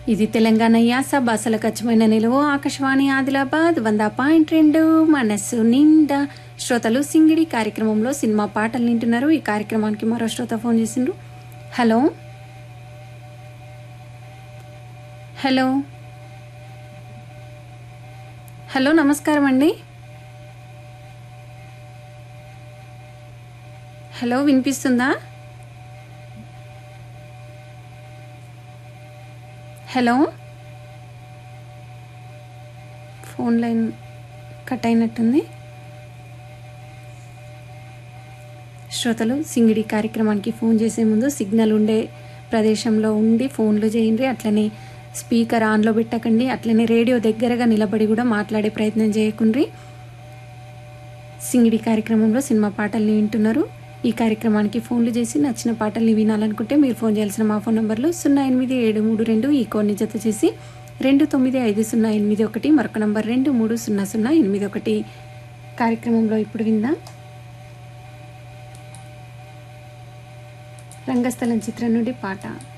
ఇది తెలంగాణ యాస భాషలకు అచ్చమైన నిలువు ఆకాశవాణి ఆదిలాబాద్ వంద పాయింట్ రెండు మనస్సు నిండా శ్రోతలు సింగిడి కార్యక్రమంలో సినిమా పాటలు వింటున్నారు ఈ కార్యక్రమానికి మరో శ్రోత ఫోన్ చేసిండ్రు హలో హలో హలో నమస్కారం అండి హలో వినిపిస్తుందా హలో ఫోన్ లైన్ కట్ అయినట్టుంది శ్రోతలు సింగిడి కార్యక్రమానికి ఫోన్ చేసే ముందు సిగ్నల్ ఉండే ప్రదేశంలో ఉండి ఫోన్లు చేయండి అట్లనే స్పీకర్ ఆన్లో పెట్టకండి అట్లనే రేడియో దగ్గరగా నిలబడి కూడా మాట్లాడే ప్రయత్నం చేయకుండ్రి సింగిడి కార్యక్రమంలో సినిమా పాటల్ని వింటున్నారు ఈ కార్యక్రమానికి ఫోన్లు చేసి నచ్చిన పాటల్ని వినాలనుకుంటే మీరు ఫోన్ చేయాల్సిన మా ఫోన్ నంబర్లు సున్నా ఎనిమిది ఏడు మూడు రెండు ఈ కోడ్ని జత చేసి రెండు తొమ్మిది ఐదు సున్నా ఎనిమిది ఒకటి మరొక నంబర్ రెండు మూడు సున్నా సున్నా ఎనిమిది ఒకటి కార్యక్రమంలో ఇప్పుడు విందాం రంగస్థలం చిత్రం నుండి పాట